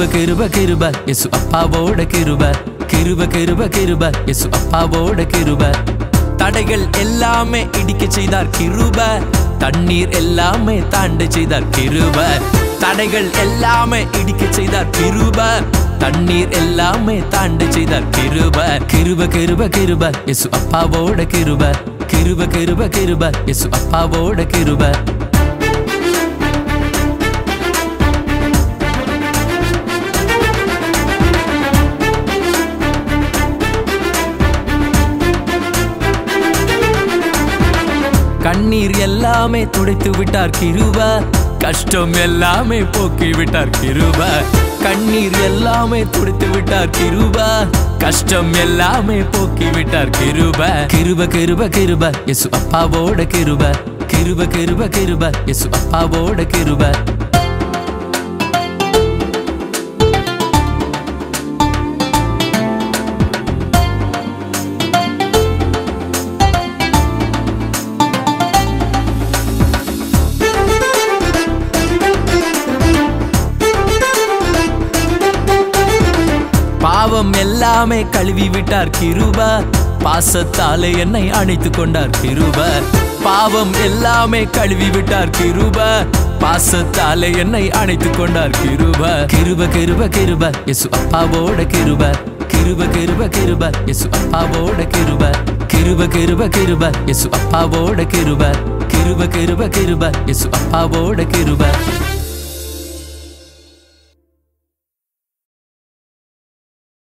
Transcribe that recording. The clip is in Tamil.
கிருப கிருப கிருப இயேசு அப்பாவோட கிருப கிருப கிருப கிருப இயேசு அப்பாவோட கிருப தடைகள் எல்லாமே இடிக்க செய்தார் கிருப தண்ணீர் எல்லாமே தாண்ட செய்தார் கிருப தடைகள் எல்லாமே இடிக்க செய்தார் கிருப தண்ணீர் எல்லாமே தாண்ட செய்தார் கிருப கிருப கிருப கிருப இயேசு அப்பாவோட கிருப கிருப கிருப கிருப இயேசு அப்பாவோட கிருப கண்ணீர் எல்லாமே துடைத்து விட்டார் கிருப கஷ்டம் எல்லாமே போக்கி விட்டார் கிருப கண்ணீர் எல்லாமே துடைத்து விட்டார் கிருப கஷ்டம் எல்லாமே போக்கி விட்டார் கிருப கிருப கிருப கிருப இயேசு அப்பாவோட கிருப கிருப கிருப கிருப இயேசு அப்பாவோட கிருப பாவம் எல்லாமே கழுவி விட்டார் கிருப பாசத்தாலே என்னை அணைத்து கொண்டார் கிருப பாவம் எல்லாமே கழுவி விட்டார் கிருப பாசத்தாலே என்னை அணைத்து கொண்டார் கிருப கிருப கிருப கிருப இயேசு அப்பாவோட கிருப கிருப கிருப கிருப இயேசு அப்பாவோட கிருப கிருப கிருப கிருப இயேசு அப்பாவோட கிருப கிருப கிருப கிருப இயேசு அப்பாவோட கிருப